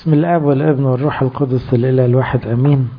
بسم الاب والابن والروح القدس الاله الواحد امين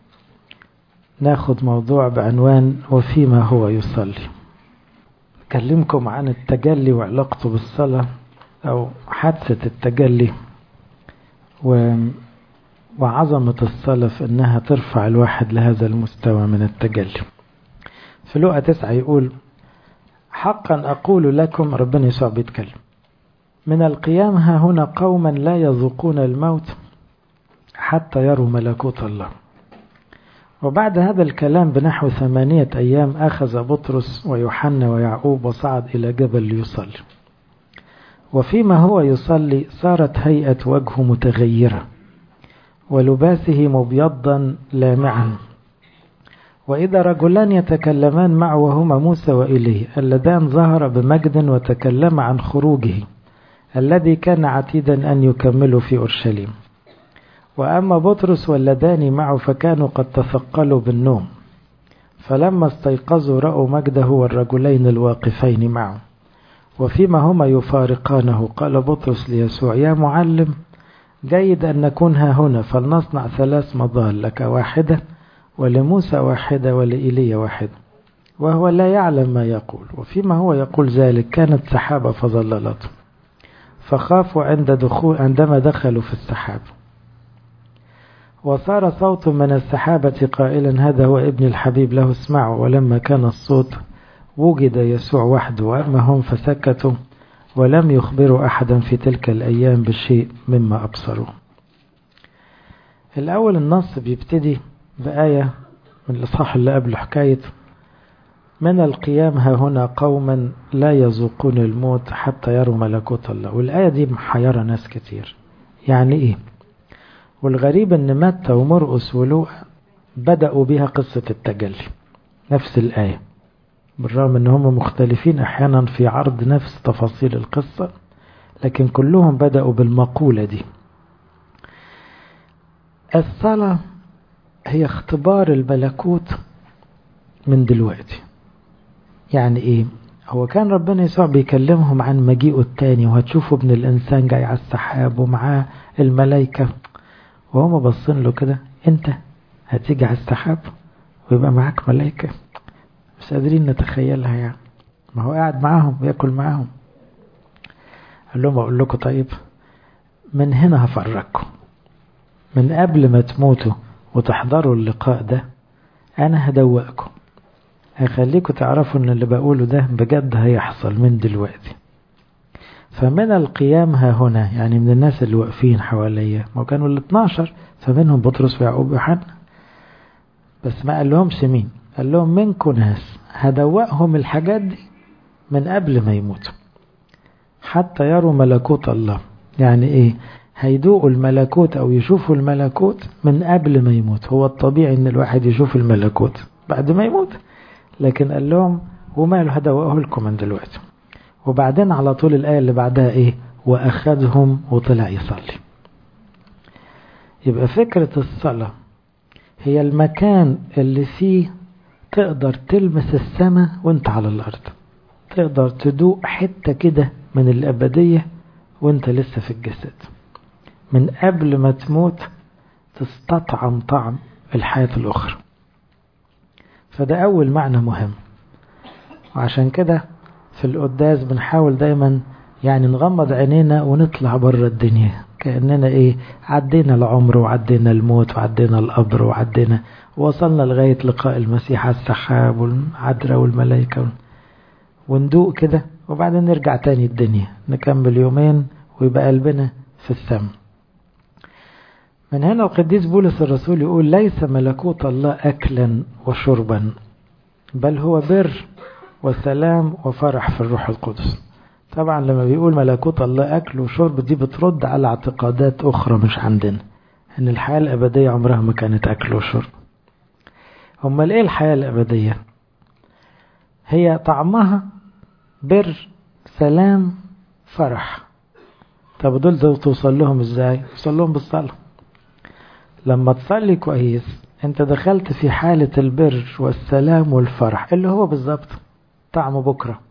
ناخد موضوع بعنوان وفيما هو يصلي اكلمكم عن التجلي وعلاقته بالصلاه او حادثه التجلي و... وعظمه الصلاه في انها ترفع الواحد لهذا المستوى من التجلي في لقا تسعة يقول حقا أقول لكم ربنا يسوع بيتكلم من القيام ها هنا قوما لا يذوقون الموت حتى يروا ملكوت الله وبعد هذا الكلام بنحو ثمانية أيام أخذ بطرس ويوحنا ويعقوب وصعد إلى جبل ليصلي وفيما هو يصلي صارت هيئة وجهه متغيرة ولباسه مبيضا لامعا وإذا رجلان يتكلمان معه وهما موسى وإليه اللذان ظهر بمجد وتكلم عن خروجه الذي كان عتيدا أن يكملوا في أورشليم وأما بطرس واللذان معه فكانوا قد تثقلوا بالنوم فلما استيقظوا رأوا مجده والرجلين الواقفين معه وفيما هما يفارقانه قال بطرس ليسوع يا معلم جيد أن نكون ها هنا فلنصنع ثلاث مظال لك واحدة ولموسى واحدة ولإيليا واحدة وهو لا يعلم ما يقول وفيما هو يقول ذلك كانت سحابة فظللته فخافوا عند دخول عندما دخلوا في السحاب وصار صوت من السحابة قائلا هذا هو ابن الحبيب له اسمعوا ولما كان الصوت وجد يسوع وحده وأما هم فسكتوا ولم يخبروا أحدا في تلك الأيام بالشيء مما أبصروا الأول النص بيبتدي بآية من الإصحاح اللي قبل حكاية من القيام ها هنا قوما لا يذوقون الموت حتى يروا ملكوت الله والآية دي محيرة ناس كتير يعني إيه والغريب أن متى ومرقس ولوقا بدأوا بها قصة التجلي نفس الآية بالرغم أن هم مختلفين أحيانا في عرض نفس تفاصيل القصة لكن كلهم بدأوا بالمقولة دي الصلاة هي اختبار الملكوت من دلوقتي يعني ايه هو كان ربنا يسوع بيكلمهم عن مجيئه التاني وهتشوفوا ابن الانسان جاي على السحاب ومعاه الملائكة وهم باصين له كده انت هتيجي على السحاب ويبقى معاك ملائكة مش قادرين نتخيلها يعني ما هو قاعد معاهم وياكل معاهم قال لهم اقول لكم طيب من هنا هفرجكم من قبل ما تموتوا وتحضروا اللقاء ده انا هدوقكم هخليكم تعرفوا ان اللي بقوله ده بجد هيحصل من دلوقتي فمن القيام ها هنا يعني من الناس اللي واقفين حواليا ما كانوا ال 12 فمنهم بطرس ويعقوب ويوحنا بس ما قال لهمش مين قال لهم منكم ناس هدوقهم الحاجات دي من قبل ما يموتوا حتى يروا ملكوت الله يعني ايه هيدوقوا الملكوت او يشوفوا الملكوت من قبل ما يموت هو الطبيعي ان الواحد يشوف الملكوت بعد ما يموت لكن قال لهم وماله هدوقه لكم من دلوقتي وبعدين على طول الآية اللي بعدها ايه واخذهم وطلع يصلي يبقى فكرة الصلاة هي المكان اللي فيه تقدر تلمس السماء وانت على الارض تقدر تدوق حتة كده من الابدية وانت لسه في الجسد من قبل ما تموت تستطعم طعم الحياة الأخرى فده أول معنى مهم وعشان كده في القداس بنحاول دايما يعني نغمض عينينا ونطلع بره الدنيا كأننا ايه عدينا العمر وعدينا الموت وعدينا القبر وعدينا ووصلنا لغاية لقاء المسيح على السحاب والعذراء والملائكة وندوق كده وبعدين نرجع تاني الدنيا نكمل يومين ويبقى قلبنا في السماء من هنا القديس بولس الرسول يقول ليس ملكوت الله أكلا وشربا بل هو بر وسلام وفرح في الروح القدس طبعا لما بيقول ملكوت الله أكل وشرب دي بترد على اعتقادات أخرى مش عندنا إن الحياة الأبدية عمرها ما كانت أكل وشرب أمال إيه الحياة الأبدية هي طعمها بر سلام فرح طب دول توصل لهم ازاي توصل لهم بالصلاه لما تصلي كويس انت دخلت في حالة البر والسلام والفرح اللي هو بالظبط طعم بكرة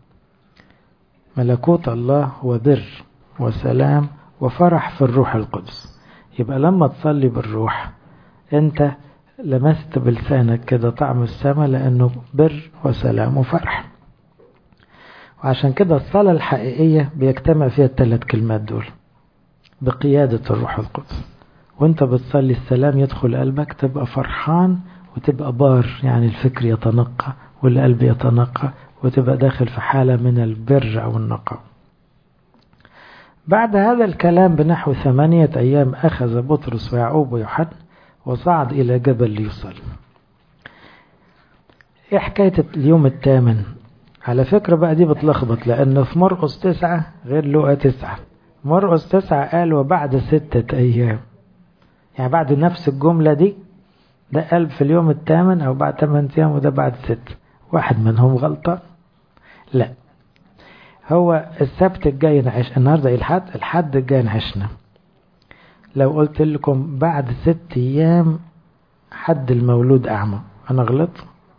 ملكوت الله هو بر وسلام وفرح في الروح القدس يبقى لما تصلي بالروح انت لمست بلسانك كده طعم السماء لانه بر وسلام وفرح وعشان كده الصلاة الحقيقية بيجتمع فيها الثلاث كلمات دول بقيادة الروح القدس وانت بتصلي السلام يدخل قلبك تبقى فرحان وتبقى بار يعني الفكر يتنقى والقلب يتنقى وتبقى داخل في حالة من البر أو النقاء بعد هذا الكلام بنحو ثمانية أيام أخذ بطرس ويعقوب ويوحنا وصعد إلى جبل ليصلي إيه حكاية اليوم الثامن على فكرة بقى دي بتلخبط لأن في مرقس تسعة غير لقى تسعة مرقس تسعة قال وبعد ستة أيام يعني بعد نفس الجملة دي ده قال في اليوم الثامن أو بعد ثمان أيام وده بعد ست واحد منهم غلطة لا هو السبت الجاي نعيش النهاردة الحد الحد الجاي نعيشنا لو قلت لكم بعد ست أيام حد المولود أعمى أنا غلط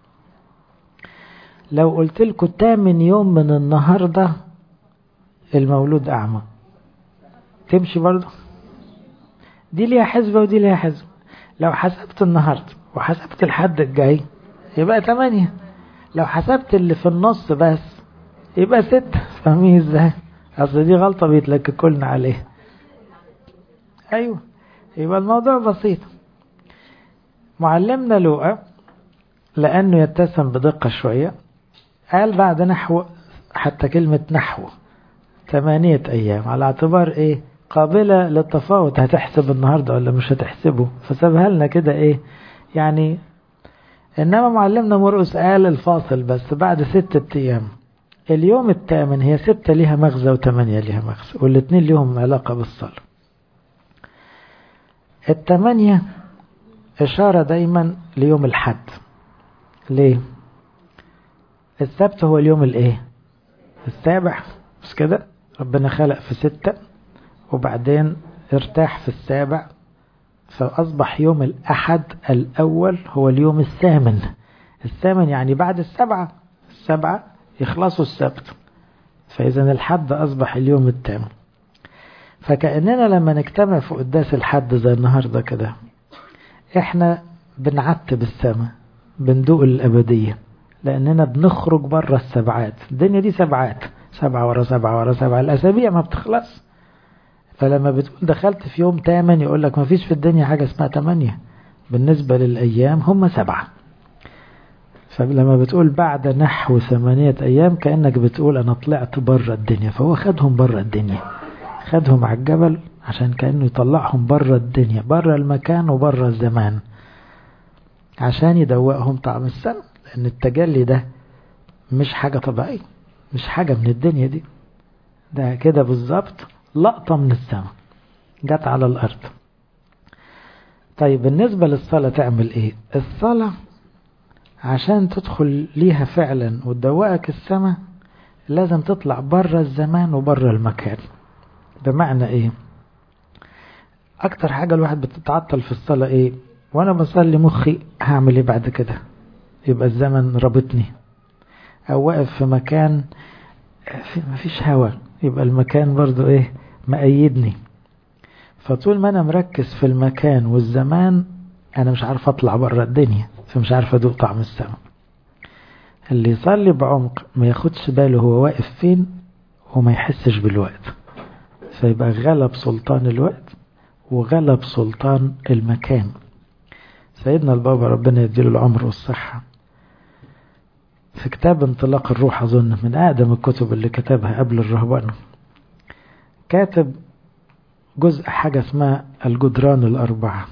لو قلت لكم تامن يوم من النهاردة المولود أعمى تمشي برضه دي ليها حسبة ودي ليها حسبة لو حسبت النهاردة وحسبت الحد الجاي يبقى تمانية لو حسبت اللي في النص بس يبقى ستة فاهمين ازاي اصل دي غلطة بيتلككوا لنا عليها ايوه يبقى الموضوع بسيط معلمنا لوقا لانه يتسم بدقة شوية قال بعد نحو حتى كلمة نحو ثمانية ايام على اعتبار ايه قابلة للتفاوت هتحسب النهاردة ولا مش هتحسبه فسابها لنا كده ايه يعني انما معلمنا مرقس قال الفاصل بس بعد ستة ايام اليوم الثامن هي ستة ليها مغزى وثمانية ليها مغزى والاثنين ليهم علاقة بالصلاة الثمانية إشارة دايما ليوم الحد ليه السبت هو اليوم الايه السابع مش كده ربنا خلق في ستة وبعدين ارتاح في السابع فأصبح يوم الأحد الأول هو اليوم الثامن الثامن يعني بعد السبعة السبعة يخلصوا السبت فإذا الحد أصبح اليوم الثامن فكأننا لما نجتمع في قداس الحد زي النهاردة كده احنا بنعتب السماء بندوق الأبدية لأننا بنخرج بره السبعات الدنيا دي سبعات سبعة ورا سبعة ورا سبعة الأسابيع ما بتخلص فلما بتقول دخلت في يوم تامن يقول لك ما فيش في الدنيا حاجة اسمها تمانية بالنسبة للأيام هم سبعة فلما بتقول بعد نحو ثمانية أيام كأنك بتقول أنا طلعت بره الدنيا فهو خدهم بره الدنيا خدهم على الجبل عشان كأنه يطلعهم بره الدنيا بره المكان وبره الزمان عشان يدوقهم طعم السنة لأن التجلي ده مش حاجة طبيعية مش حاجة من الدنيا دي ده كده بالظبط لقطة من السماء جت على الأرض طيب بالنسبة للصلاة تعمل ايه الصلاة عشان تدخل ليها فعلا وتدوقك السماء لازم تطلع بره الزمان وبره المكان بمعنى ايه اكتر حاجة الواحد بتتعطل في الصلاة ايه وانا بصلي مخي هعمل ايه بعد كده يبقى الزمن رابطني او واقف في مكان في مفيش هوا يبقى المكان برضو ايه مأيدني فطول ما انا مركز في المكان والزمان انا مش عارف اطلع بره الدنيا فمش عارف ادوق طعم السماء اللي يصلي بعمق ما ياخدش باله هو واقف فين وما يحسش بالوقت فيبقى غلب سلطان الوقت وغلب سلطان المكان سيدنا البابا ربنا يديله العمر والصحة في كتاب انطلاق الروح أظن من أقدم الكتب اللي كتبها قبل الرهبان كاتب جزء حاجة اسمها الجدران الأربعة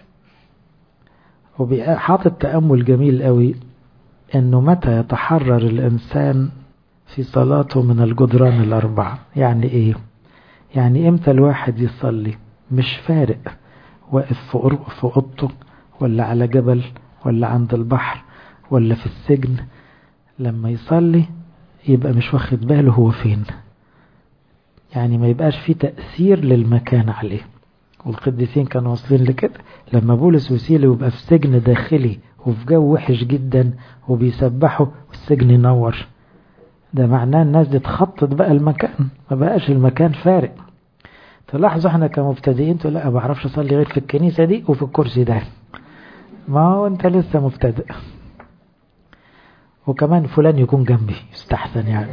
وحاطط تأمل جميل قوي انه متى يتحرر الانسان في صلاته من الجدران الاربعة يعني ايه يعني امتى الواحد يصلي مش فارق واقف في اوضته ولا على جبل ولا عند البحر ولا في السجن لما يصلي يبقى مش واخد باله هو فين يعني ما يبقاش في تأثير للمكان عليه والقديسين كانوا واصلين لكده لما بولس وسيلة يبقى في سجن داخلي وفي جو وحش جدا وبيسبحوا والسجن ينور ده معناه الناس دي تخطط بقى المكان ما بقاش المكان فارق تلاحظوا احنا كمبتدئين تقول لا ما بعرفش اصلي غير في الكنيسة دي وفي الكرسي ده ما هو انت لسه مبتدئ وكمان فلان يكون جنبي يستحسن يعني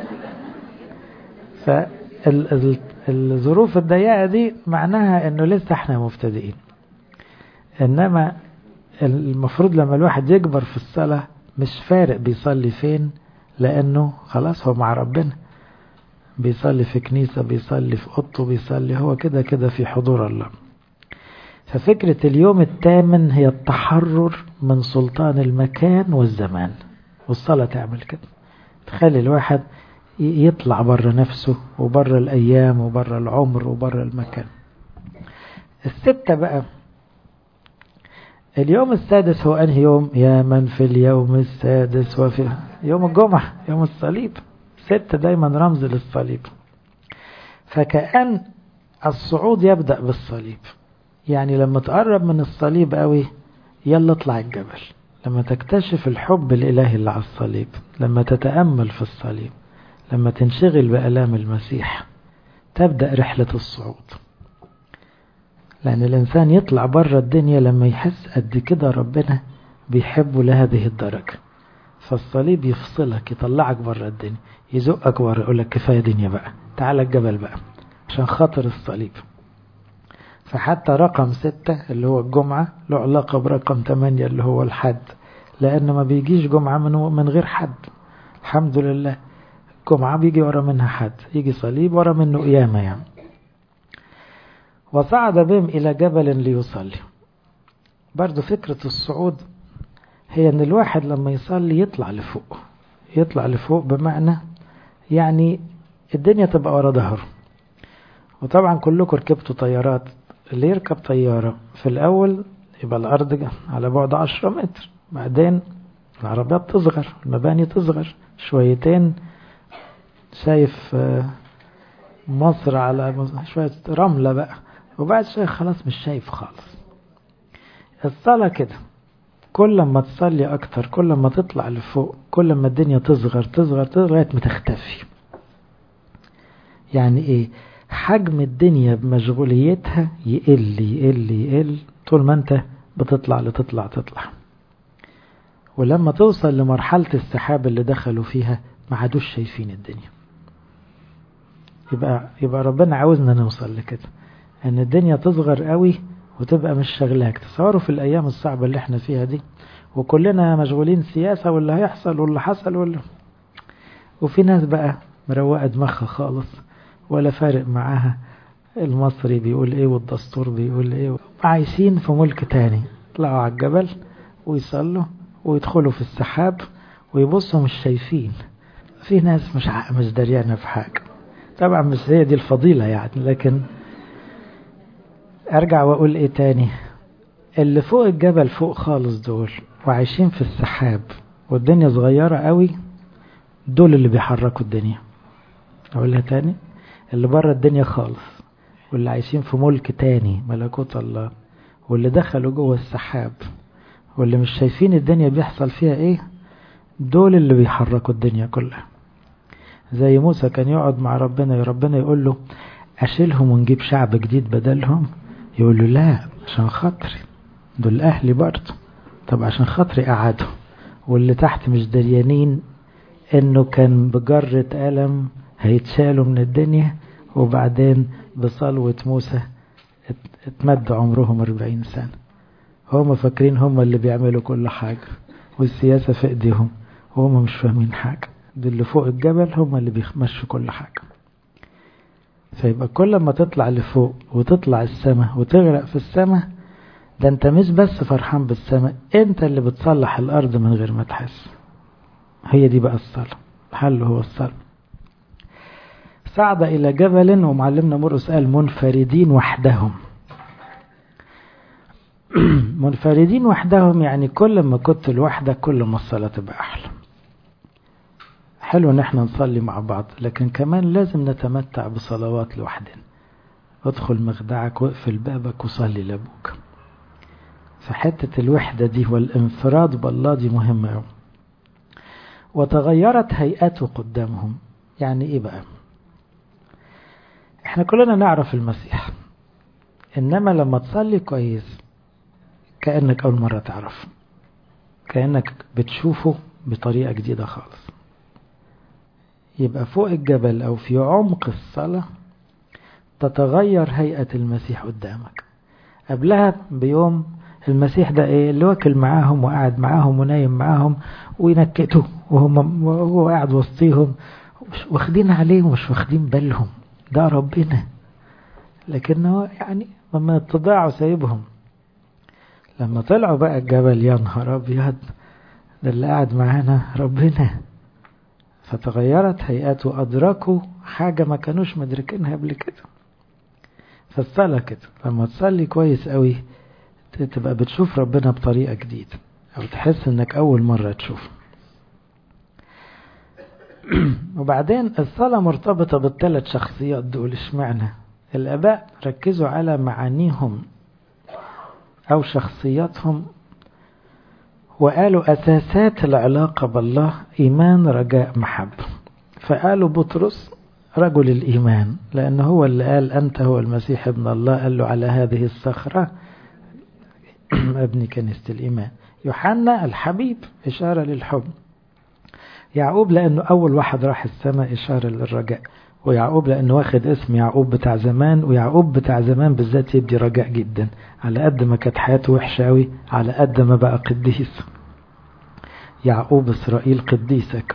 فالظروف الضيقة دي معناها انه لسه احنا مبتدئين انما المفروض لما الواحد يكبر في الصلاة مش فارق بيصلي فين لانه خلاص هو مع ربنا بيصلي في كنيسة بيصلي في أوضته بيصلي هو كده كده في حضور الله ففكرة اليوم الثامن هي التحرر من سلطان المكان والزمان والصلاة تعمل كده تخلي الواحد يطلع بره نفسه وبره الأيام وبره العمر وبره المكان الستة بقى اليوم السادس هو أنهي يوم يا من في اليوم السادس وفي يوم الجمعة يوم الصليب ستة دايما رمز للصليب فكأن الصعود يبدأ بالصليب يعني لما تقرب من الصليب قوي يلا اطلع الجبل لما تكتشف الحب الإلهي اللي على الصليب لما تتأمل في الصليب لما تنشغل بألام المسيح تبدأ رحلة الصعود لأن الإنسان يطلع بره الدنيا لما يحس قد كده ربنا بيحبه لهذه الدرجة فالصليب يفصلك يطلعك بره الدنيا يزقك بره يقول لك كفاية دنيا بقى تعالى الجبل بقى عشان خاطر الصليب فحتى رقم ستة اللي هو الجمعة له علاقة برقم ثمانية اللي هو الحد لأن ما بيجيش جمعة من, من غير حد الحمد لله جمعة بيجي ورا منها حد يجي صليب ورا منه قيامة يعني وصعد بهم إلى جبل ليصلي برضو فكرة الصعود هي ان الواحد لما يصلي يطلع لفوق يطلع لفوق بمعنى يعني الدنيا تبقى ورا ظهره وطبعا كلكم ركبتوا طيارات اللي يركب طيارة في الأول يبقى الأرض على بعد عشرة متر بعدين العربيات تصغر المباني تصغر شويتين شايف مصر على شوية رملة بقى وبعد شوية خلاص مش شايف خالص الصلاة كده كل ما تصلي أكتر كل ما تطلع لفوق كل ما الدنيا تصغر تصغر تصغر لغاية ما تختفي يعني إيه حجم الدنيا بمشغوليتها يقل يقل يقل طول ما أنت بتطلع لتطلع تطلع ولما توصل لمرحلة السحاب اللي دخلوا فيها ما عادوش شايفين الدنيا يبقى يبقى ربنا عاوزنا نوصل لكده ان الدنيا تصغر قوي وتبقى مش شغلاك تصوروا في الايام الصعبه اللي احنا فيها دي وكلنا مشغولين سياسه واللي هيحصل واللي حصل واللي وفي ناس بقى مروقه دماغها خالص ولا فارق معاها المصري بيقول ايه والدستور بيقول ايه عايشين في ملك تاني يطلعوا على الجبل ويصلوا ويدخلوا في السحاب ويبصوا مش شايفين في ناس مش مش دريانه في حاجه طبعا مش هي دي الفضيله يعني لكن ارجع واقول ايه تاني اللي فوق الجبل فوق خالص دول وعايشين في السحاب والدنيا صغيرة قوي دول اللي بيحركوا الدنيا اقولها تاني اللي بره الدنيا خالص واللي عايشين في ملك تاني ملكوت الله واللي دخلوا جوه السحاب واللي مش شايفين الدنيا بيحصل فيها ايه دول اللي بيحركوا الدنيا كلها زي موسى كان يقعد مع ربنا يا ربنا يقول له اشيلهم ونجيب شعب جديد بدلهم يقول له لا عشان خاطري دول اهلي برضه طب عشان خاطري قعدوا واللي تحت مش دريانين انه كان بجرة ألم هيتشالوا من الدنيا وبعدين بصلوة موسى اتمد عمرهم أربعين سنة هم فاكرين هم اللي بيعملوا كل حاجة والسياسة في ايديهم وهم مش فاهمين حاجة دول اللي فوق الجبل هم اللي بيمشوا كل حاجة فيبقى كل ما تطلع لفوق وتطلع السماء وتغرق في السماء ده انت مش بس فرحان بالسماء انت اللي بتصلح الارض من غير ما تحس هي دي بقى الصلاة الحل هو الصلاة صعد إلى جبل ومعلمنا مرقس قال منفردين وحدهم منفردين وحدهم يعني كل ما كنت لوحدك كل ما الصلاة تبقى أحلى حلو ان احنا نصلي مع بعض لكن كمان لازم نتمتع بصلوات لوحدنا ادخل مخدعك واقفل بابك وصلي لابوك فحتة الوحدة دي والانفراد بالله دي مهمة يوم وتغيرت هيئته قدامهم يعني ايه بقى احنا كلنا نعرف المسيح انما لما تصلي كويس كأنك اول مرة تعرفه كأنك بتشوفه بطريقة جديدة خالص يبقى فوق الجبل او في عمق الصلاة تتغير هيئة المسيح قدامك قبلها بيوم المسيح ده ايه اللي واكل معاهم وقاعد معاهم ونايم معاهم وينكتوا وهم وهو قاعد وسطيهم مش واخدين عليه ومش واخدين بالهم ده ربنا لكنه يعني لما اتضاعوا سايبهم لما طلعوا بقى الجبل يا نهار ابيض ده اللي قاعد معانا ربنا فتغيرت هيئته أدركوا حاجة ما كانوش مدركينها قبل كده فالصلاة كده لما تصلي كويس قوي تبقى بتشوف ربنا بطريقة جديدة أو تحس إنك أول مرة تشوفه وبعدين الصلاة مرتبطة بالثلاث شخصيات دول اشمعنى الآباء ركزوا على معانيهم أو شخصياتهم وقالوا أساسات العلاقة بالله إيمان رجاء محبة فقالوا بطرس رجل الإيمان لأنه هو اللي قال أنت هو المسيح ابن الله قال له على هذه الصخرة ابني كنيسة الإيمان يوحنا الحبيب إشارة للحب يعقوب لأنه أول واحد راح السماء إشارة للرجاء ويعقوب لأنه واخد اسم يعقوب بتاع زمان ويعقوب بتاع زمان بالذات يدي رجاء جدا على قد ما كانت حياته وحشة أوي على قد ما بقى قديس يعقوب إسرائيل قديسك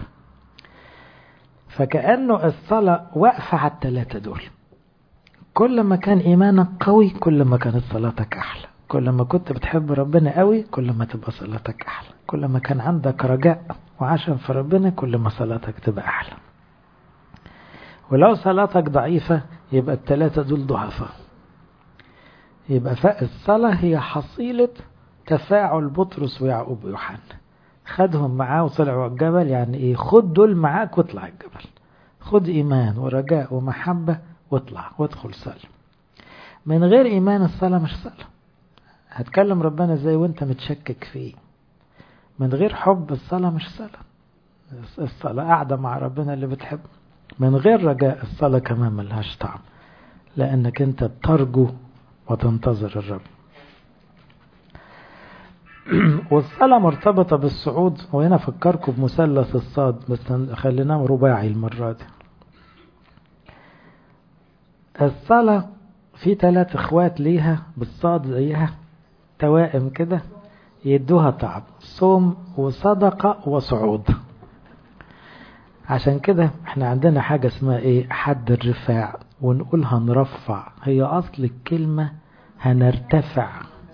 فكأنه الصلاة واقفة على الثلاثة دول كل ما كان إيمانك قوي كل ما كانت صلاتك أحلى كل ما كنت بتحب ربنا قوي كل ما تبقى صلاتك أحلى كل ما كان عندك رجاء وعشم في ربنا كل ما صلاتك تبقى أحلى ولو صلاتك ضعيفة يبقى الثلاثة دول ضعفاء يبقى الصلاة هي حصيلة تفاعل بطرس ويعقوب ويوحنا خدهم معاه وطلعوا الجبل يعني ايه خد دول معاك واطلع الجبل خد ايمان ورجاء ومحبة واطلع وادخل صلي من غير ايمان الصلاة مش صلاة هتكلم ربنا ازاي وانت متشكك فيه من غير حب الصلاة مش صلاة الصلاة قاعدة مع ربنا اللي بتحب من غير رجاء الصلاة كمان ملهاش طعم لأنك أنت بترجو وتنتظر الرب والصلاة مرتبطة بالصعود وهنا فكركم بمثلث الصاد بس خليناه رباعي المرة دي الصلاة في ثلاث اخوات ليها بالصاد زيها توائم كده يدوها تعب صوم وصدقة وصعود عشان كده احنا عندنا حاجة اسمها ايه حد الرفاع ونقول هنرفع هي اصل الكلمة هنرتفع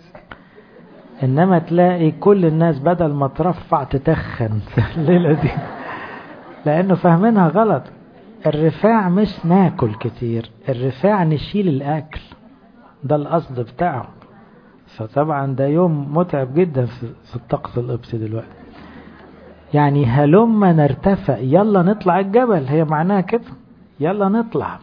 انما تلاقي كل الناس بدل ما ترفع تتخن في الليلة دي لانه فاهمينها غلط الرفاع مش ناكل كتير الرفاع نشيل الاكل ده القصد بتاعه فطبعا ده يوم متعب جدا في الطقس القبسي دلوقتي يعني هلم نرتفع يلا نطلع الجبل هي معناها كده يلا نطلع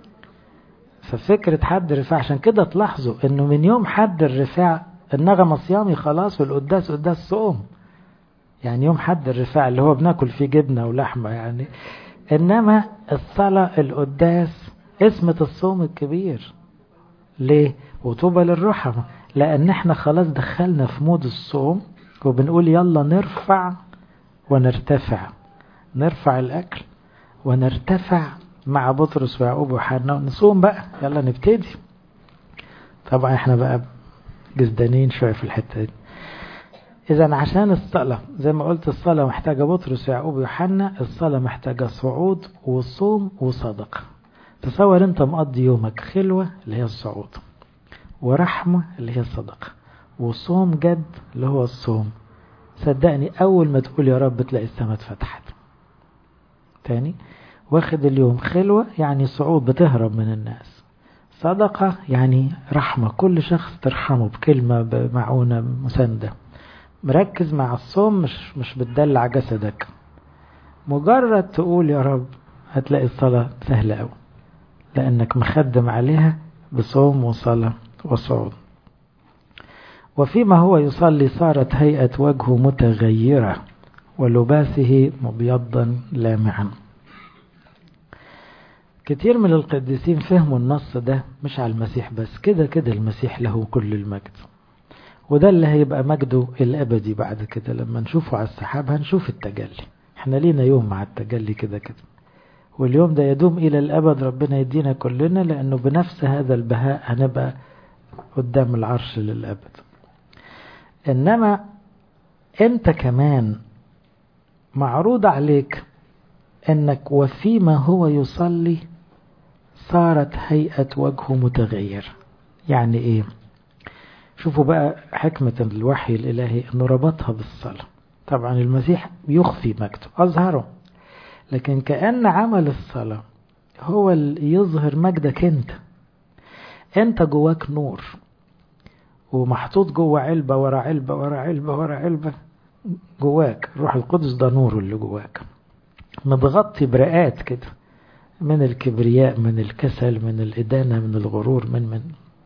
ففكرة حد الرفاع عشان كده تلاحظوا انه من يوم حد الرفاع النغمة صيامي خلاص والقداس قداس صوم يعني يوم حد الرفاع اللي هو بناكل فيه جبنة ولحمة يعني انما الصلاة القداس اسمة الصوم الكبير ليه وطوبى للرحمة لان احنا خلاص دخلنا في مود الصوم وبنقول يلا نرفع ونرتفع نرفع الأكل ونرتفع مع بطرس ويعقوب وحنا ونصوم بقى يلا نبتدي طبعا احنا بقى جزدانين شوية في الحتة دي إذا عشان الصلاة زي ما قلت الصلاة محتاجة بطرس ويعقوب ويوحنا الصلاة محتاجة صعود وصوم وصدقة تصور انت مقضي يومك خلوة اللي هي الصعود ورحمة اللي هي الصدقة وصوم جد اللي هو الصوم صدقني أول ما تقول يا رب تلاقي السماء اتفتحت تاني واخد اليوم خلوة يعني صعود بتهرب من الناس صدقة يعني رحمة كل شخص ترحمه بكلمة بمعونة مساندة مركز مع الصوم مش مش بتدلع جسدك مجرد تقول يا رب هتلاقي الصلاة سهلة أوي لأنك مخدم عليها بصوم وصلاة وصعود وفيما هو يصلي صارت هيئة وجهه متغيرة ولباسه مبيضا لامعا كتير من القديسين فهموا النص ده مش على المسيح بس كده كده المسيح له كل المجد وده اللي هيبقى مجده الأبدي بعد كده لما نشوفه على السحاب هنشوف التجلي احنا لينا يوم مع التجلي كده كده واليوم ده يدوم إلى الأبد ربنا يدينا كلنا لأنه بنفس هذا البهاء هنبقى قدام العرش للأبد إنما أنت كمان معروض عليك أنك وفيما هو يصلي صارت هيئة وجهه متغير يعني إيه شوفوا بقى حكمة الوحي الإلهي أنه ربطها بالصلاة طبعا المسيح يخفي مجده أظهره لكن كأن عمل الصلاة هو اللي يظهر مجدك أنت أنت جواك نور ومحطوط جوه علبة ورا علبة ورا علبة ورا علبة جواك روح القدس ده نور اللي جواك متغطي برقات كده من الكبرياء من الكسل من الإدانة من الغرور من من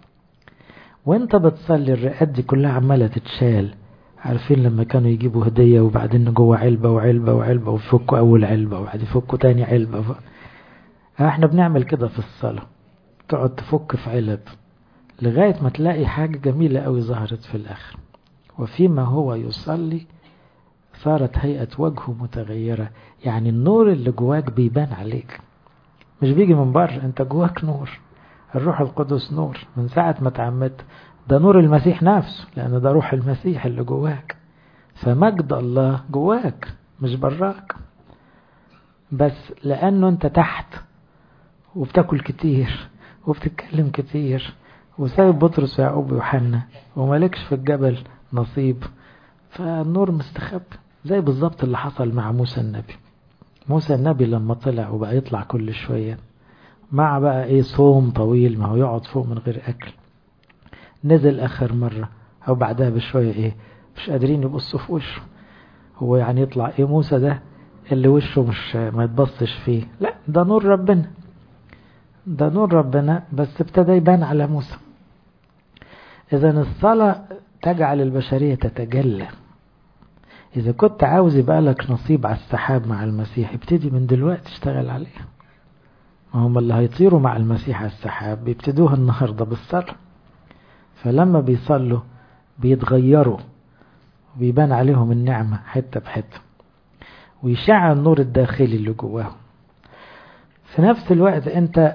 وانت بتصلي الرقات دي كلها عمالة تتشال عارفين لما كانوا يجيبوا هدية وبعدين جوه علبة وعلبة وعلبة ويفكوا أول علبة وبعدين يفكوا تاني علبة ف... احنا بنعمل كده في الصلاة تقعد تفك في علب لغاية ما تلاقي حاجة جميلة قوي ظهرت في الآخر وفيما هو يصلي صارت هيئة وجهه متغيرة يعني النور اللي جواك بيبان عليك مش بيجي من بره انت جواك نور الروح القدس نور من ساعة ما تعمدت ده نور المسيح نفسه لأن ده روح المسيح اللي جواك فمجد الله جواك مش براك بس لأنه أنت تحت وبتاكل كتير وبتتكلم كتير وسايب بطرس ويعقوب ويوحنا ومالكش في الجبل نصيب فالنور مستخبي زي بالظبط اللي حصل مع موسى النبي موسى النبي لما طلع وبقى يطلع كل شوية مع بقى ايه صوم طويل ما هو يقعد فوق من غير اكل نزل اخر مرة او بعدها بشوية ايه مش قادرين يبصوا في وشه هو يعني يطلع ايه موسى ده اللي وشه مش ما يتبصش فيه لا ده نور ربنا ده نور ربنا بس ابتدى يبان على موسى اذا الصلاة تجعل البشرية تتجلى إذا كنت عاوز يبقى لك نصيب على السحاب مع المسيح ابتدي من دلوقتي اشتغل عليها ما هم اللي هيطيروا مع المسيح على السحاب بيبتدوها النهاردة بالصلاة فلما بيصلوا بيتغيروا وبيبان عليهم النعمة حتة بحتة ويشع النور الداخلي اللي جواهم في نفس الوقت انت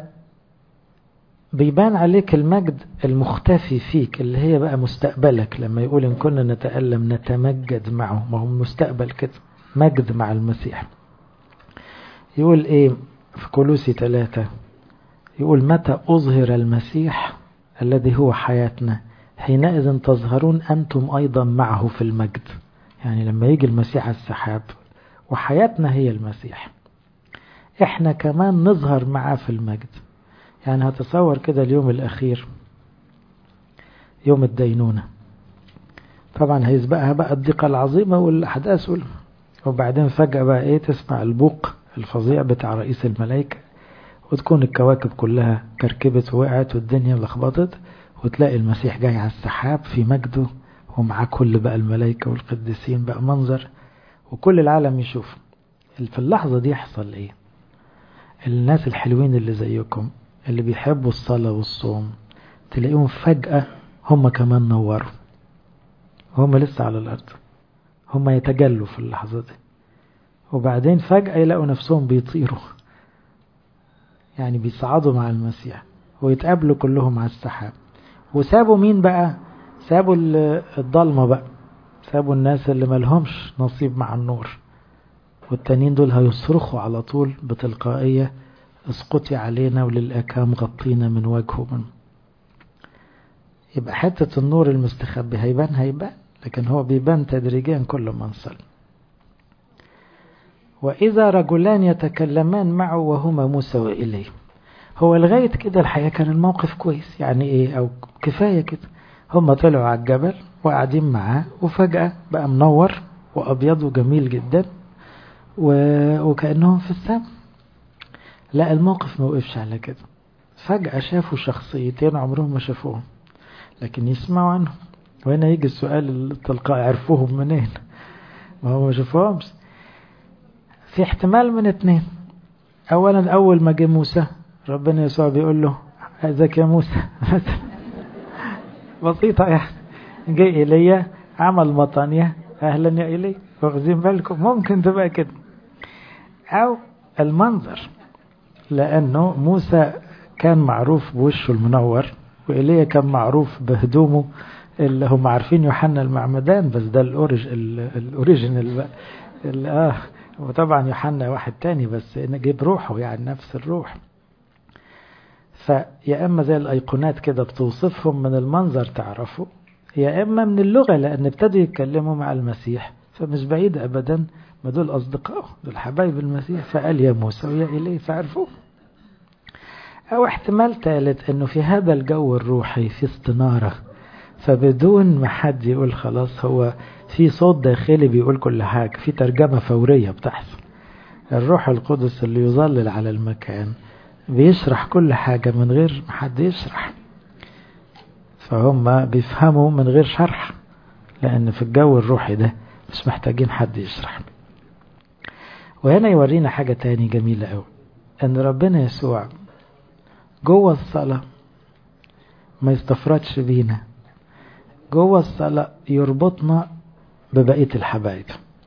بيبان عليك المجد المختفي فيك اللي هي بقى مستقبلك لما يقول إن كنا نتألم نتمجد معه ما هو مستقبل كده مجد مع المسيح يقول إيه في كولوسي ثلاثة يقول متى أظهر المسيح الذي هو حياتنا حينئذ تظهرون أنتم أيضا معه في المجد يعني لما يجي المسيح على السحاب وحياتنا هي المسيح احنا كمان نظهر معاه في المجد يعني هتصور كده اليوم الأخير يوم الدينونة طبعا هيسبقها بقى الضيقة العظيمة والأحداث وال... وبعدين فجأة بقى إيه تسمع البوق الفظيع بتاع رئيس الملائكة وتكون الكواكب كلها كركبت ووقعت والدنيا لخبطت وتلاقي المسيح جاي على السحاب في مجده ومعاه كل بقى الملائكة والقديسين بقى منظر وكل العالم يشوف في اللحظة دي يحصل ايه الناس الحلوين اللي زيكم اللي بيحبوا الصلاة والصوم تلاقيهم فجأة هم كمان نوروا هم لسه على الأرض هم يتجلوا في اللحظة دي وبعدين فجأة يلاقوا نفسهم بيطيروا يعني بيصعدوا مع المسيح ويتقابلوا كلهم على السحاب وسابوا مين بقى سابوا الضلمة بقى سابوا الناس اللي ملهمش نصيب مع النور والتانيين دول هيصرخوا على طول بتلقائية اسقطي علينا وللأكام غطينا من وجهه من يبقى حتة النور المستخبي هيبان هيبان لكن هو بيبان تدريجيا كل ما نصلي وإذا رجلان يتكلمان معه وهما موسى وإليه هو لغاية كده الحقيقة كان الموقف كويس يعني إيه أو كفاية كده هما طلعوا على الجبل وقاعدين معاه وفجأة بقى منور وأبيض وجميل جدا و... وكأنهم في السماء لا الموقف ما وقفش على كده فجأة شافوا شخصيتين عمرهم ما شافوهم لكن يسمعوا عنهم وهنا يجي السؤال التلقائي عرفوهم منين ما هو ما شافوهمش في احتمال من اتنين اولا اول ما جه موسى ربنا يسوع بيقول له ازيك يا موسى بسيطة يعني جاي إيليا عمل مطانية أهلا يا إيليا واخدين بالكم ممكن تبقى كده أو المنظر لأنه موسى كان معروف بوشه المنور وإيليا كان معروف بهدومه اللي هم عارفين يوحنا المعمدان بس ده الأوريج الأوريجينال آه وطبعا يوحنا واحد تاني بس جيب روحه يعني نفس الروح فيا اما زي الايقونات كده بتوصفهم من المنظر تعرفوا يا اما من اللغه لان ابتدوا يتكلموا مع المسيح فمش بعيد ابدا ما دول اصدقائه دول حبايب المسيح فقال يا موسى ويا اليه فعرفوه او احتمال ثالث انه في هذا الجو الروحي في استناره فبدون ما حد يقول خلاص هو في صوت داخلي بيقول كل حاجه في ترجمه فوريه بتحصل الروح القدس اللي يظلل على المكان بيشرح كل حاجة من غير ما حد يشرح فهم بيفهموا من غير شرح لأن في الجو الروحي ده مش محتاجين حد يشرح وهنا يورينا حاجة تاني جميلة أوي أن ربنا يسوع جوه الصلاة ما يستفردش بينا جوه الصلاة يربطنا ببقية الحبايب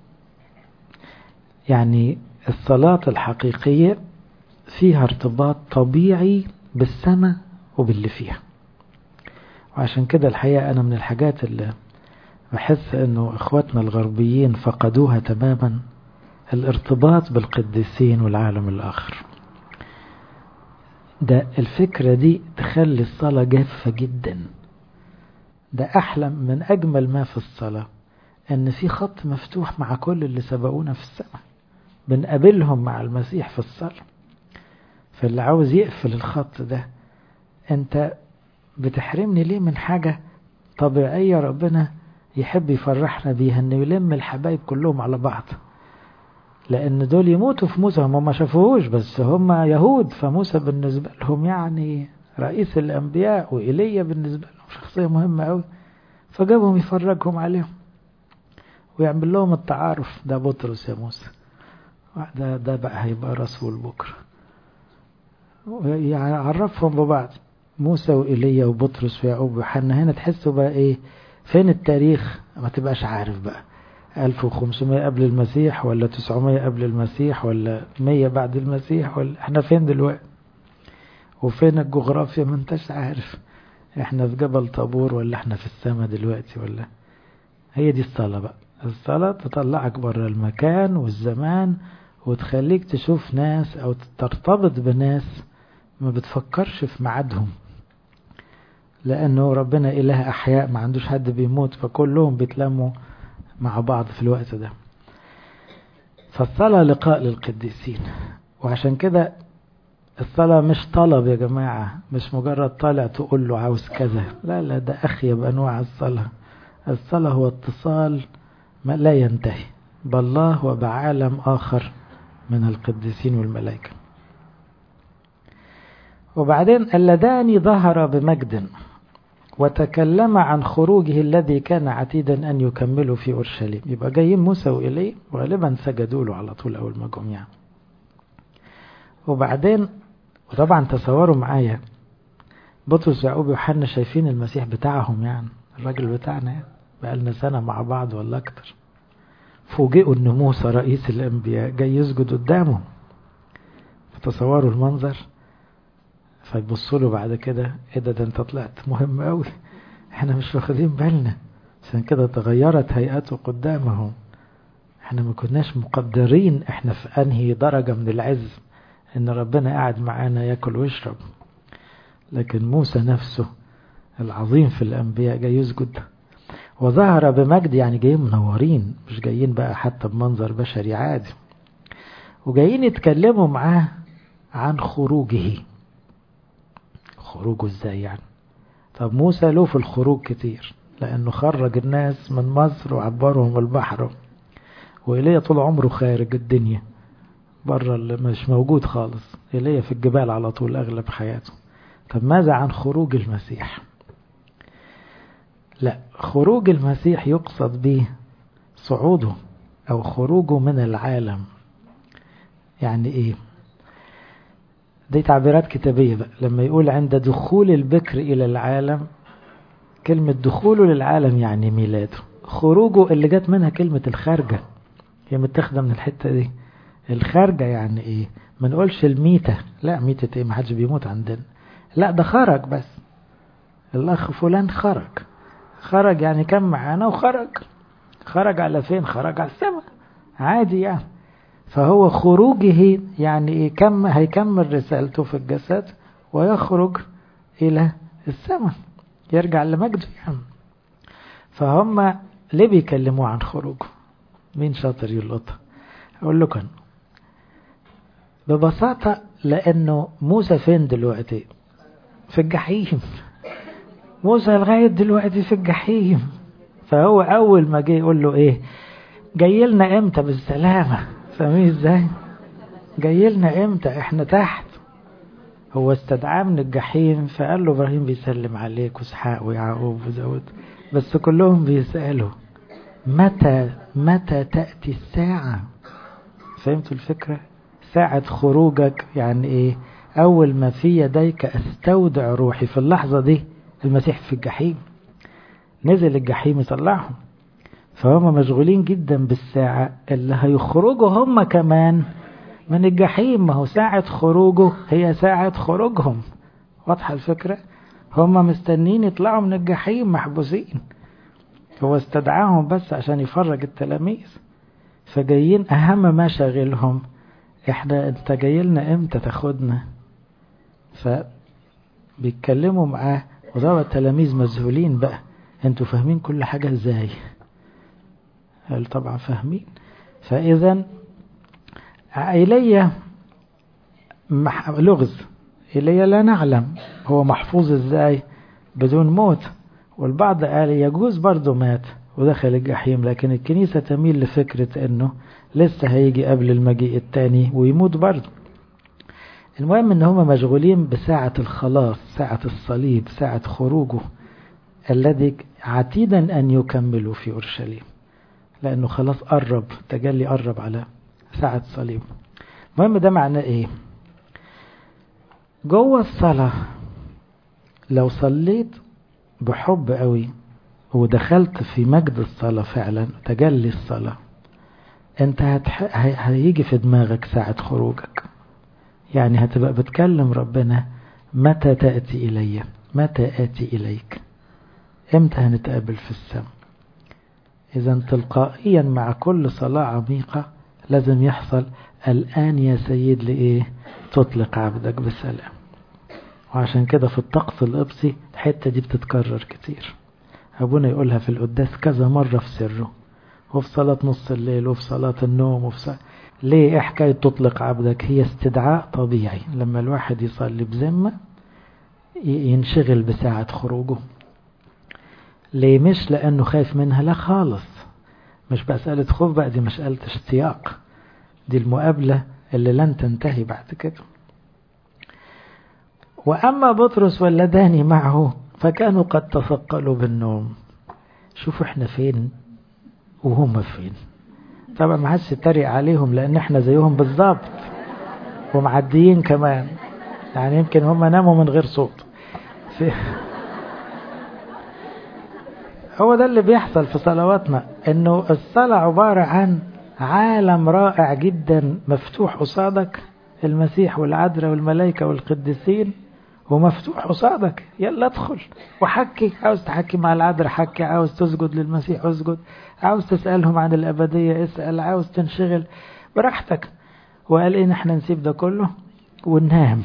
يعني الصلاة الحقيقية فيها ارتباط طبيعي بالسماء وباللي فيها وعشان كده الحقيقة أنا من الحاجات اللي بحس أنه إخواتنا الغربيين فقدوها تماما الارتباط بالقديسين والعالم الآخر ده الفكرة دي تخلي الصلاة جافة جدا ده أحلى من أجمل ما في الصلاة أن في خط مفتوح مع كل اللي سبقونا في السماء بنقابلهم مع المسيح في الصلاة فاللي عاوز يقفل الخط ده انت بتحرمني ليه من حاجة طبيعية ربنا يحب يفرحنا بيها انه يلم الحبايب كلهم على بعض لان دول يموتوا في موسى هم ما شافوهوش بس هم يهود فموسى بالنسبة لهم يعني رئيس الانبياء وإيليا بالنسبة لهم شخصية مهمة قوي فجابهم يفرجهم عليهم ويعمل لهم التعارف ده بطرس يا موسى ده ده بقى هيبقى رسول بكره يعرفهم ببعض موسى وإيليا وبطرس ويعقوب ويوحنا هنا تحسوا بقى ايه فين التاريخ ما تبقاش عارف بقى 1500 قبل المسيح ولا 900 قبل المسيح ولا 100 بعد المسيح ولا احنا فين دلوقتي وفين الجغرافيا ما انتش عارف احنا في جبل طابور ولا احنا في السماء دلوقتي ولا هي دي الصلاة بقى الصلاة تطلعك بره المكان والزمان وتخليك تشوف ناس او ترتبط بناس ما بتفكرش في ميعادهم لانه ربنا اله احياء ما عندوش حد بيموت فكلهم بيتلموا مع بعض في الوقت ده فالصلاة لقاء للقديسين وعشان كده الصلاة مش طلب يا جماعة مش مجرد طالع تقول له عاوز كذا لا لا ده أخيب أنواع الصلاة الصلاة هو اتصال ما لا ينتهي بالله وبعالم آخر من القديسين والملائكة وبعدين اللذان ظهر بمجد وتكلم عن خروجه الذي كان عتيدا أن يكمله في أورشليم يبقى جايين موسى وإليه وغالبا سجدوا له على طول أول ما جم يعني وبعدين وطبعا تصوروا معايا بطرس ويعقوب ويوحنا شايفين المسيح بتاعهم يعني الراجل بتاعنا يعني بقالنا سنة مع بعض ولا أكتر فوجئوا ان موسى رئيس الانبياء جاي يسجد قدامهم فتصوروا المنظر فيبصوا له بعد كده ايه ده ده انت طلعت مهم قوي احنا مش واخدين بالنا عشان كده تغيرت هيئته قدامهم احنا ما كناش مقدرين احنا في انهي درجة من العز ان ربنا قاعد معانا ياكل ويشرب لكن موسى نفسه العظيم في الانبياء جاي يسجد وظهر بمجد يعني جايين منورين مش جايين بقى حتى بمنظر بشري عادي وجايين يتكلموا معاه عن خروجه خروجه ازاي يعني طب موسى له في الخروج كتير لانه خرج الناس من مصر وعبرهم البحر وإيليا طول عمره خارج الدنيا بره اللي مش موجود خالص إيليا في الجبال على طول أغلب حياته طب ماذا عن خروج المسيح لا خروج المسيح يقصد به صعوده أو خروجه من العالم يعني إيه دي تعبيرات كتابية بقى لما يقول عند دخول البكر إلى العالم كلمة دخوله للعالم يعني ميلاده خروجه اللي جت منها كلمة الخارجة هي متاخدة من الحتة دي الخارجة يعني ايه ما نقولش الميتة لا ميتة ايه ما حدش بيموت عندنا لا ده خرج بس الاخ فلان خرج خرج يعني كان معانا وخرج خرج على فين خرج على السماء عادي يعني فهو خروجه يعني ايه كم هيكمل رسالته في الجسد ويخرج الى السماء يرجع لمجده يعني فهم ليه بيكلموا عن خروجه مين شاطر يلقطها اقول لكم ببساطة لانه موسى فين دلوقتي في الجحيم موسى لغاية دلوقتي في الجحيم فهو اول ما جه يقول له ايه جاي لنا امتى بالسلامة فاهمين ازاي جاي لنا امتى احنا تحت هو استدعاه من الجحيم فقال له ابراهيم بيسلم عليك واسحاق ويعقوب وداود بس كلهم بيسألوا متى متى تأتي الساعة فهمتوا الفكرة ساعة خروجك يعني ايه اول ما في يديك استودع روحي في اللحظة دي المسيح في الجحيم نزل الجحيم يطلعهم فهم مشغولين جدا بالساعة اللي هيخرجوا هم كمان من الجحيم ما هو ساعة خروجه هي ساعة خروجهم واضحة الفكرة هم مستنين يطلعوا من الجحيم محبوسين هو استدعاهم بس عشان يفرج التلاميذ فجايين أهم ما شاغلهم احنا انت جاي لنا امتى تاخدنا فبيتكلموا معاه وطبعا التلاميذ مذهولين بقى انتوا فاهمين كل حاجة ازاي قال طبعا فاهمين فاذا إلي لغز إلي لا نعلم هو محفوظ ازاي بدون موت والبعض قال يجوز برضه مات ودخل الجحيم لكن الكنيسة تميل لفكرة انه لسه هيجي قبل المجيء التاني ويموت برضه المهم ان هم مشغولين بساعة الخلاص ساعة الصليب ساعة خروجه الذي عتيدا ان يكملوا في اورشليم لانه خلاص قرب تجلي قرب على ساعة صليب المهم ده معناه ايه جوه الصلاة لو صليت بحب قوي ودخلت في مجد الصلاة فعلا تجلي الصلاة انت هتح... هيجي في دماغك ساعة خروجك يعني هتبقى بتكلم ربنا متى تأتي إلي متى آتي إليك امتى هنتقابل في السماء إذا تلقائيا مع كل صلاة عميقة لازم يحصل الآن يا سيد لإيه تطلق عبدك بسلام وعشان كده في الطقس القبسي الحتة دي بتتكرر كتير أبونا يقولها في القداس كذا مرة في سره وفي صلاة نص الليل وفي صلاة النوم وفي صلاة ليه إيه حكاية تطلق عبدك هي استدعاء طبيعي لما الواحد يصلي بذمة ينشغل بساعة خروجه ليه مش لأنه خايف منها لا خالص مش مسألة خوف بقى دي مسألة اشتياق دي المقابلة اللي لن تنتهي بعد كده وأما بطرس واللذان معه فكانوا قد تثقلوا بالنوم شوفوا احنا فين وهم فين طبعا ما حدش يتريق عليهم لان احنا زيهم بالظبط ومعديين كمان يعني يمكن هم ناموا من غير صوت في هو ده اللي بيحصل في صلواتنا انه الصلاة عبارة عن عالم رائع جدا مفتوح قصادك المسيح والعذراء والملائكة والقديسين ومفتوح قصادك يلا ادخل وحكي عاوز تحكي مع العذراء حكي عاوز تسجد للمسيح اسجد عاوز تسألهم عن الأبدية اسأل عاوز تنشغل براحتك وقال إيه نحن نسيب ده كله وننام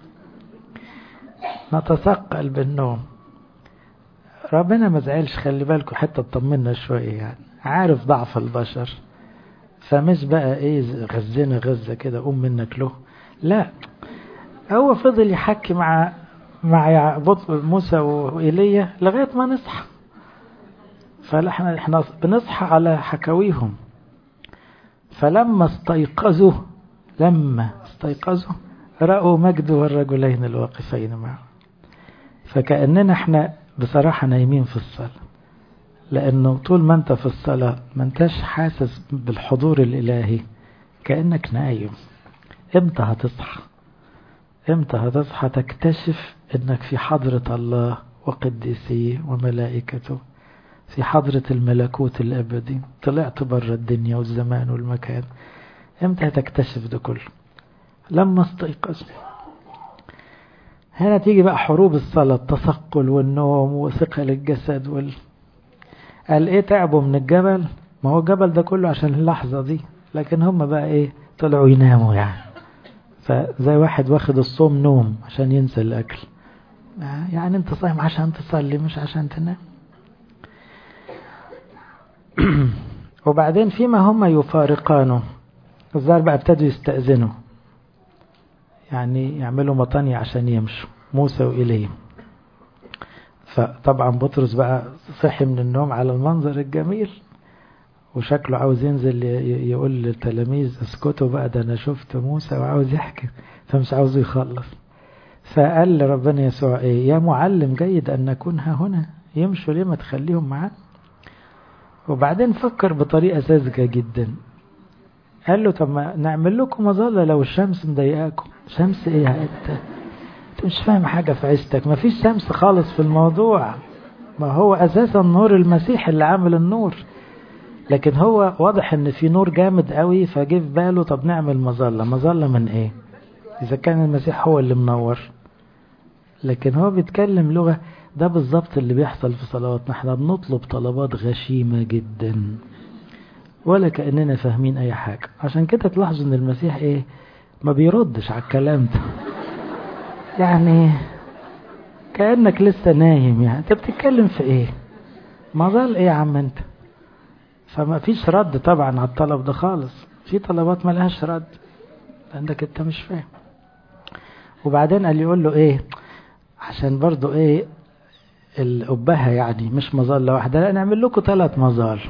نتثقل بالنوم ربنا ما زعلش خلي بالكم حتى تطمنا شوية يعني عارف ضعف البشر فمش بقى ايه غزنا غزة كده قوم منك له لا هو فضل يحكي مع مع موسى وإيليا لغاية ما نصحى فاحنا احنا بنصحى على حكاويهم فلما استيقظوا لما استيقظوا رأوا مجد والرجلين الواقفين معه فكأننا احنا بصراحة نايمين في الصلاة لأنه طول ما انت في الصلاة ما انتش حاسس بالحضور الإلهي كأنك نايم امتى هتصحى امتى هتصحى تكتشف انك في حضرة الله وقديسيه وملائكته في حضرة الملكوت الأبدي طلعت بره الدنيا والزمان والمكان امتى هتكتشف ده كله لما استيقظ هنا تيجي بقى حروب الصلاة التثقل والنوم وثقل الجسد وال... قال ايه تعبوا من الجبل ما هو الجبل ده كله عشان اللحظة دي لكن هم بقى ايه طلعوا يناموا يعني فزي واحد واخد الصوم نوم عشان ينسى الأكل يعني انت صايم عشان تصلي مش عشان تنام وبعدين فيما هم يفارقانه الظاهر بقى ابتدوا يستأذنوا يعني يعملوا مطانية عشان يمشوا موسى وإليه فطبعا بطرس بقى صحي من النوم على المنظر الجميل وشكله عاوز ينزل يقول للتلاميذ اسكتوا بقى ده انا شفت موسى وعاوز يحكي فمش عاوز يخلص فقال لربنا يسوع ايه يا معلم جيد ان نكون ها هنا يمشوا ليه ما تخليهم معانا وبعدين فكر بطريقة ساذجة جدا قال له طب ما نعمل لكم مظلة لو الشمس مضايقاكم شمس ايه انت انت مش فاهم حاجة في عيشتك ما فيش شمس خالص في الموضوع ما هو اساسا نور المسيح اللي عامل النور لكن هو واضح ان في نور جامد قوي فجه في باله طب نعمل مظلة مظلة من ايه اذا كان المسيح هو اللي منور لكن هو بيتكلم لغة ده بالظبط اللي بيحصل في صلواتنا احنا بنطلب طلبات غشيمة جدا ولا كأننا فاهمين اي حاجة عشان كده تلاحظوا ان المسيح ايه ما بيردش على الكلام ده يعني كأنك لسه نايم يعني انت بتتكلم في ايه مظل ايه يا عم انت فما فيش رد طبعا على الطلب ده خالص في طلبات ما لهاش رد عندك انت مش فاهم وبعدين قال يقول له ايه عشان برضو ايه الأبهة يعني مش مظلة واحدة لا نعمل لكم ثلاث مظال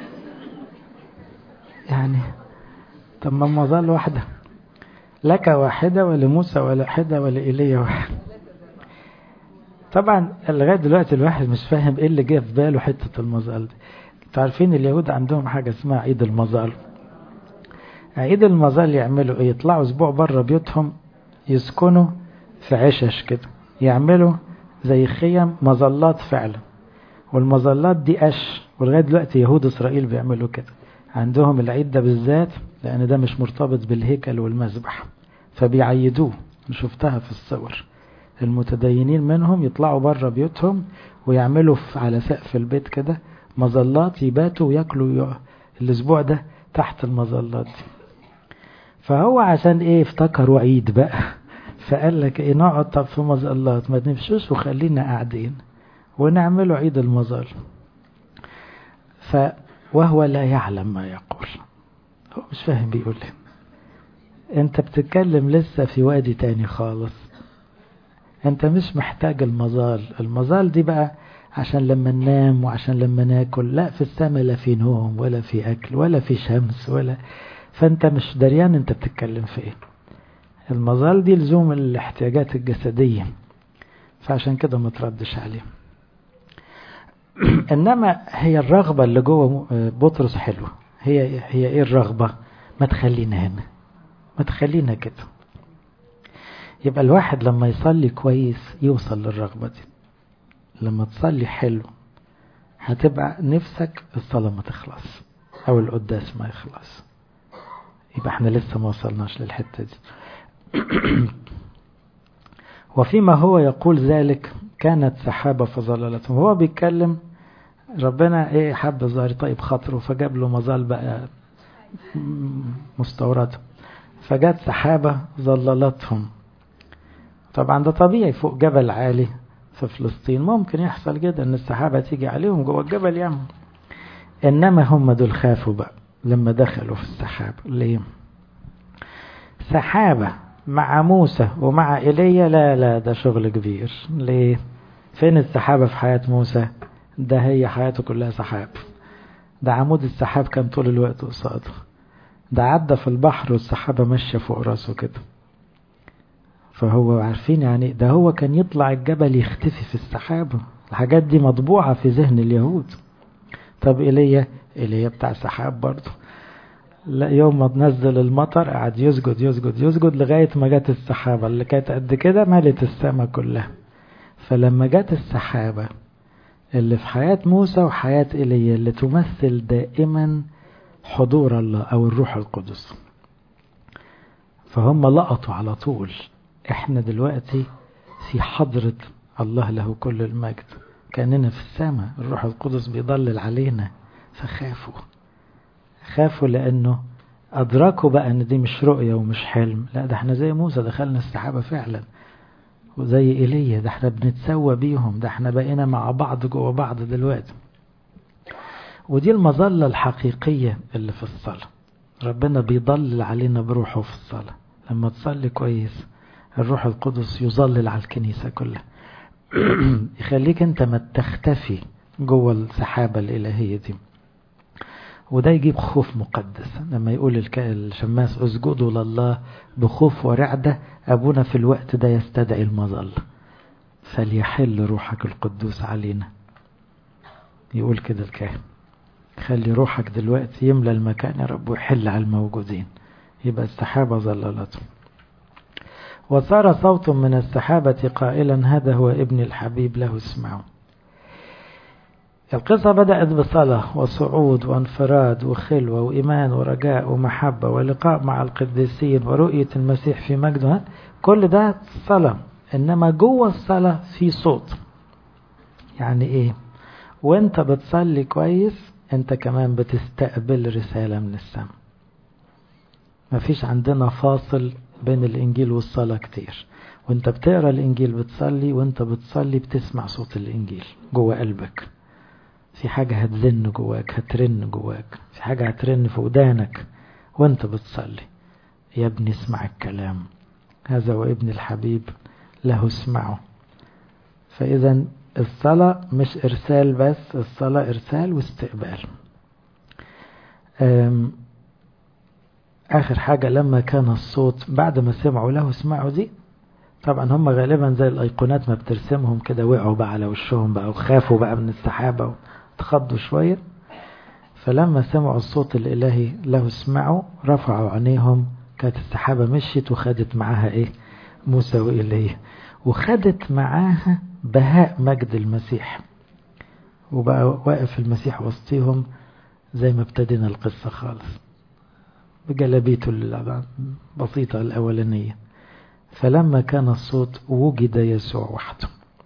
يعني طب ما مظل واحدة لك واحدة ولموسى واحدة ولإيليا واحدة طبعا لغاية دلوقتي الواحد مش فاهم ايه اللي جه في باله حتة المظال دي انتوا عارفين اليهود عندهم حاجة اسمها عيد المظال عيد المظال يعملوا ايه يطلعوا اسبوع بره بيوتهم يسكنوا في عشش كده يعملوا زي خيم مظلات فعلا والمظلات دي قش ولغايه دلوقتي يهود اسرائيل بيعملوا كده عندهم العيد ده بالذات لان ده مش مرتبط بالهيكل والمذبح فبيعيدوه شفتها في الصور المتدينين منهم يطلعوا بره بيوتهم ويعملوا على سقف البيت كده مظلات يباتوا وياكلوا الاسبوع ده تحت المظلات دي فهو عشان ايه افتكروا عيد بقى فقال لك ايه نقعد طب في مظلات ما نمشوش وخلينا قاعدين ونعمله عيد المظل ف وهو لا يعلم ما يقول هو مش فاهم بيقول ايه انت بتتكلم لسه في وادي تاني خالص انت مش محتاج المظال المظال دي بقى عشان لما ننام وعشان لما ناكل لا في السماء لا في نوم ولا في اكل ولا في شمس ولا فانت مش دريان انت بتتكلم في ايه المظال دي لزوم الاحتياجات الجسدية فعشان كده ما تردش عليه انما هي الرغبة اللي جوه بطرس حلوة هي هي ايه الرغبة ما تخلينا هنا ما تخلينا كده يبقى الواحد لما يصلي كويس يوصل للرغبة دي لما تصلي حلو هتبقى نفسك الصلاة ما تخلص او القداس ما يخلص يبقى احنا لسه ما وصلناش للحتة دي وفيما هو يقول ذلك كانت سحابة فظللتهم هو بيتكلم ربنا ايه حب الظاهر طيب خاطره فجاب له مظال بقى مستورده فجت سحابة ظللتهم طبعا ده طبيعي فوق جبل عالي في فلسطين ممكن يحصل جدا ان السحابة تيجي عليهم جوه الجبل يعني انما هم دول خافوا بقى لما دخلوا في السحاب ليه سحابة مع موسى ومع إيليا لا لا ده شغل كبير ليه فين السحابة في حياة موسى ده هي حياته كلها سحاب ده عمود السحاب كان طول الوقت قصاده ده عدى في البحر والسحابة ماشية فوق راسه كده فهو عارفين يعني ده هو كان يطلع الجبل يختفي في السحابة الحاجات دي مطبوعة في ذهن اليهود طب إيليا إيليا بتاع سحاب برضه لا يوم ما نزل المطر قعد يسجد يسجد يسجد لغاية ما جت السحابة اللي كانت قد كده ملت السماء كلها فلما جت السحابة اللي في حياة موسى وحياة إيليا اللي تمثل دائما حضور الله أو الروح القدس فهم لقطوا على طول احنا دلوقتي في حضرة الله له كل المجد كأننا في السماء الروح القدس بيضلل علينا فخافوا خافوا لأنه أدركوا بقى أن دي مش رؤية ومش حلم لا ده احنا زي موسى دخلنا السحابة فعلا وزي إيليا ده احنا بنتسوى بيهم ده احنا بقينا مع بعض جوا بعض دلوقتي ودي المظلة الحقيقية اللي في الصلاة ربنا بيضلل علينا بروحه في الصلاة لما تصلي كويس الروح القدس يظلل على الكنيسة كلها يخليك انت ما تختفي جوه السحابة الإلهية دي وده يجيب خوف مقدس لما يقول الشماس اسجدوا لله بخوف ورعدة أبونا في الوقت ده يستدعي المظل فليحل روحك القدوس علينا يقول كده الكاهن خلي روحك دلوقتي يملى المكان يا رب ويحل على الموجودين يبقى السحابة ظللته وصار صوت من السحابة قائلا هذا هو ابن الحبيب له اسمعوا القصة بدأت بصلاة وصعود وانفراد وخلوة وإيمان ورجاء ومحبة ولقاء مع القديسين ورؤية المسيح في مجده كل ده صلاة إنما جوه الصلاة في صوت يعني إيه وانت بتصلي كويس انت كمان بتستقبل رسالة من السماء مفيش عندنا فاصل بين الإنجيل والصلاة كتير وانت بتقرأ الإنجيل بتصلي وانت بتصلي بتسمع صوت الإنجيل جوه قلبك في حاجة هتزن جواك هترن جواك في حاجة هترن في ودانك وانت بتصلي يا ابني اسمع الكلام هذا هو ابن الحبيب له اسمعه فإذا الصلاة مش إرسال بس الصلاة إرسال واستقبال آخر حاجة لما كان الصوت بعد ما سمعوا له اسمعوا دي طبعا هم غالبا زي الأيقونات ما بترسمهم كده وقعوا بقى على وشهم بقى وخافوا بقى من السحابة وتخضوا شوية فلما سمعوا الصوت الإلهي له اسمعوا رفعوا عينيهم كانت السحابة مشيت وخدت معاها إيه موسى وإليه وخدت معاها بهاء مجد المسيح وبقى واقف المسيح وسطيهم زي ما ابتدينا القصة خالص بجلبيته البسيطة الأولانية فلما كان الصوت وجد يسوع وحده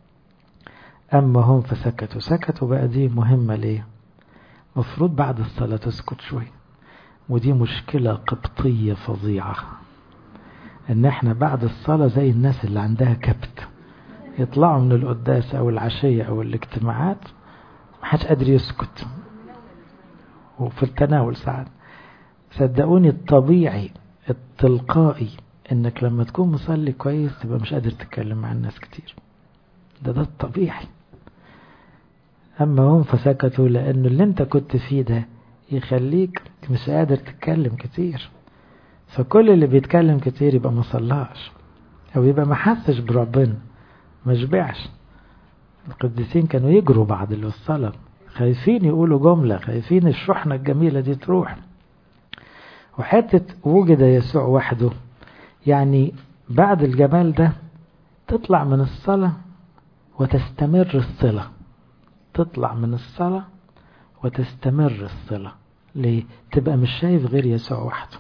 أما هم فسكتوا سكتوا بقى دي مهمة ليه مفروض بعد الصلاة تسكت شوي ودي مشكلة قبطية فظيعة ان احنا بعد الصلاة زي الناس اللي عندها كبت يطلعوا من القداس او العشية او الاجتماعات محدش قادر يسكت وفي التناول ساعات صدقوني الطبيعي التلقائي انك لما تكون مصلي كويس تبقى مش قادر تتكلم مع الناس كتير ده ده الطبيعي اما هم فسكتوا لانه اللي انت كنت فيه ده يخليك مش قادر تتكلم كتير فكل اللي بيتكلم كتير يبقى ما صلاش او يبقى ما حسش بربنا ما شبعش القديسين كانوا يجروا بعد الصلاة خايفين يقولوا جملة خايفين الشحنة الجميلة دي تروح وحتة وجد يسوع وحده يعني بعد الجمال ده تطلع من الصلاة وتستمر الصلة تطلع من الصلاة وتستمر الصلة ليه تبقى مش شايف غير يسوع وحده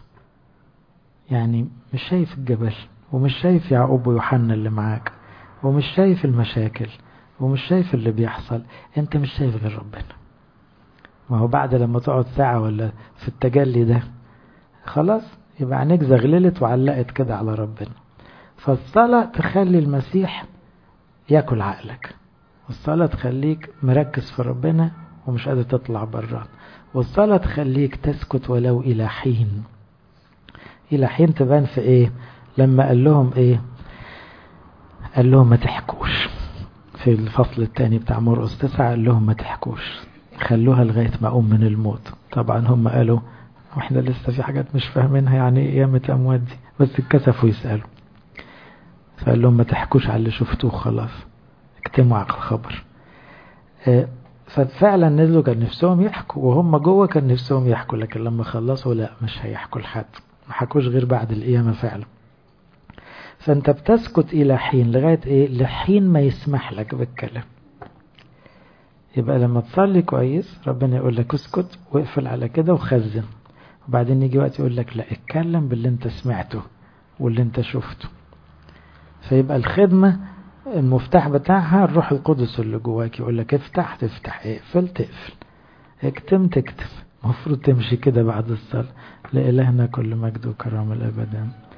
يعني مش شايف الجبل ومش شايف يعقوب ويوحنا اللي معاك ومش شايف المشاكل ومش شايف اللي بيحصل انت مش شايف غير ربنا ما هو بعد لما تقعد ساعة ولا في التجلي ده خلاص يبقى عينيك زغللت وعلقت كده على ربنا فالصلاة تخلي المسيح ياكل عقلك والصلاة تخليك مركز في ربنا ومش قادر تطلع برا والصلاة تخليك تسكت ولو إلى حين إلى حين تبان في إيه لما قال لهم إيه قال لهم ما تحكوش في الفصل الثاني بتاع مرقس تسعة قال لهم ما تحكوش خلوها لغاية ما أقوم من الموت طبعا هم قالوا واحنا لسه في حاجات مش فاهمينها يعني ايه قيامة الأموات دي بس اتكسفوا يسألوا فقال لهم ما تحكوش على اللي شفتوه خلاص اكتموا على الخبر ففعلا نزلوا كان نفسهم يحكوا وهم جوه كان نفسهم يحكوا لكن لما خلصوا لا مش هيحكوا لحد ما حكوش غير بعد القيامة فعلا فانت بتسكت الى حين لغاية ايه لحين ما يسمح لك بالكلام يبقى لما تصلي كويس ربنا يقول لك اسكت واقفل على كده وخزن وبعدين يجي وقت يقول لك لا اتكلم باللي انت سمعته واللي انت شفته فيبقى الخدمة المفتاح بتاعها الروح القدس اللي جواك يقول لك افتح تفتح اقفل تقفل اكتم تكتم المفروض تمشي كده بعد الصلاة لإلهنا كل مجد وكرامة الأبدا